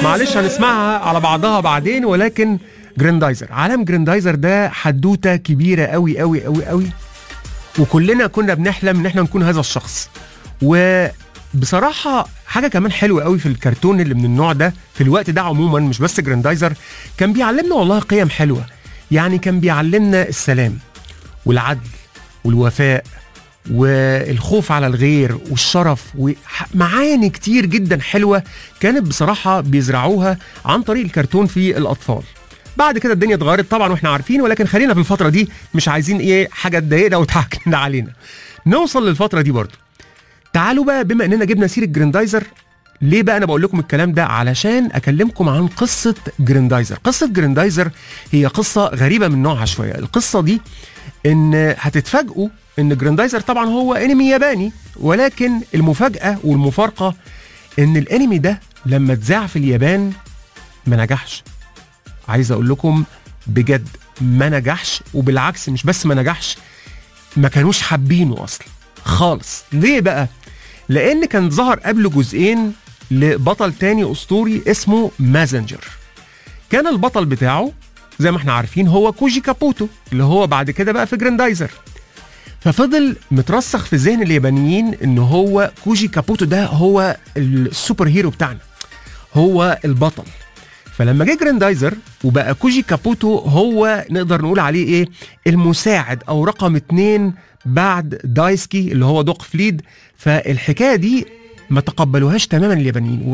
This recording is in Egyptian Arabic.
معلش هنسمعها على بعضها بعدين ولكن جراندايزر عالم جراندايزر ده حدوته كبيره قوي قوي قوي قوي وكلنا كنا بنحلم ان احنا نكون هذا الشخص وبصراحه حاجه كمان حلوه قوي في الكرتون اللي من النوع ده في الوقت ده عموما مش بس جراندايزر كان بيعلمنا والله قيم حلوه يعني كان بيعلمنا السلام والعدل والوفاء والخوف على الغير والشرف ومعاني كتير جدا حلوه كانت بصراحه بيزرعوها عن طريق الكرتون في الاطفال بعد كده الدنيا اتغيرت طبعا واحنا عارفين ولكن خلينا في الفتره دي مش عايزين ايه حاجه تضايقنا وتحكمنا علينا نوصل للفتره دي برضو تعالوا بقى بما اننا جبنا سيره جراندايزر ليه بقى انا بقول لكم الكلام ده علشان اكلمكم عن قصه جراندايزر قصه جراندايزر هي قصه غريبه من نوعها شويه القصه دي ان هتتفاجئوا ان جراندايزر طبعا هو انمي ياباني ولكن المفاجاه والمفارقه ان الانمي ده لما اتذاع في اليابان ما نجحش عايز اقول لكم بجد ما نجحش وبالعكس مش بس ما نجحش ما كانوش حابينه اصلا خالص ليه بقى لان كان ظهر قبله جزئين لبطل تاني اسطوري اسمه مازنجر كان البطل بتاعه زي ما احنا عارفين هو كوجي كابوتو اللي هو بعد كده بقى في جراندايزر ففضل مترسخ في ذهن اليابانيين ان هو كوجي كابوتو ده هو السوبر هيرو بتاعنا هو البطل فلما جه جراندايزر وبقى كوجي كابوتو هو نقدر نقول عليه ايه المساعد او رقم اتنين بعد دايسكي اللي هو دوق فليد فالحكايه دي ما تقبلوهاش تماما اليابانيين